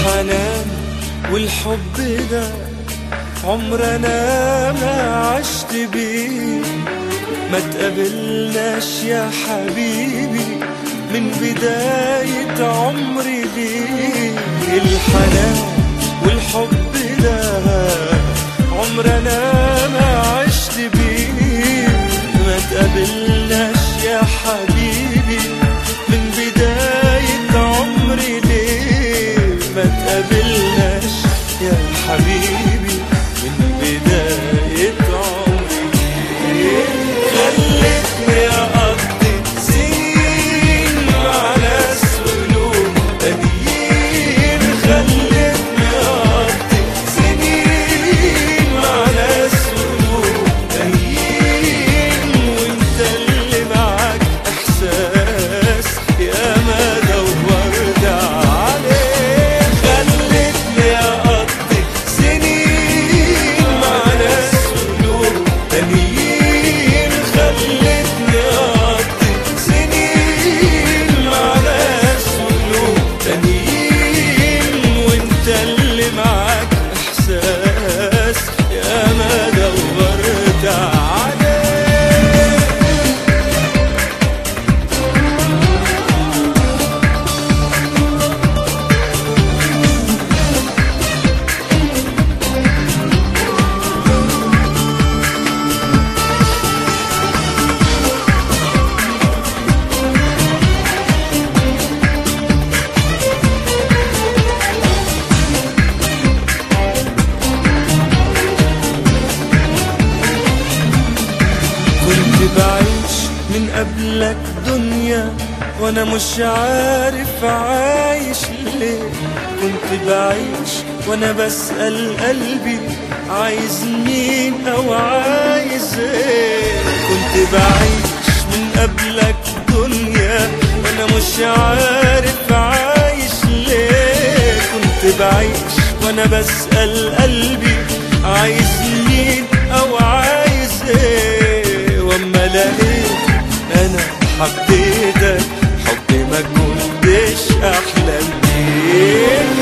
الحنان والحب ده عمرنا ما عشت بيه ما تقابلناش يا حبيبي من بداية عمري ليه الحنان والحب ده عمرنا ما عشت بيه ما تقابلناش يا حبيبي من بداية عمري ليه ما تقابلناش يا حبيبي من بداية عمري ليه خلتني أقضي سنين مع ناس قلوب تانيين خلتني أقضي سنين مع ناس قلوب تانيين وانت اللي معاك إحساس يا ما دورت عليه خلتني أقضي سنين مع ناس قلوب تانيين خلتني أقضي سنين مع ناس قلوب تانيين وانت اللي معاك إحساس يا ما دورت عليه كنت بعيش من قبلك دنيا وانا مش عارف عايش ليه كنت بعيش وانا بسأل قلبي عايز مين او عايز ايه كنت بعيش من قبلك دنيا وانا مش عارف عايش ليه كنت بعيش وانا بسأل قلبي عايز مين او عايز ايه واما لقيت انا حبيتك حب ما كنتش احلم بيه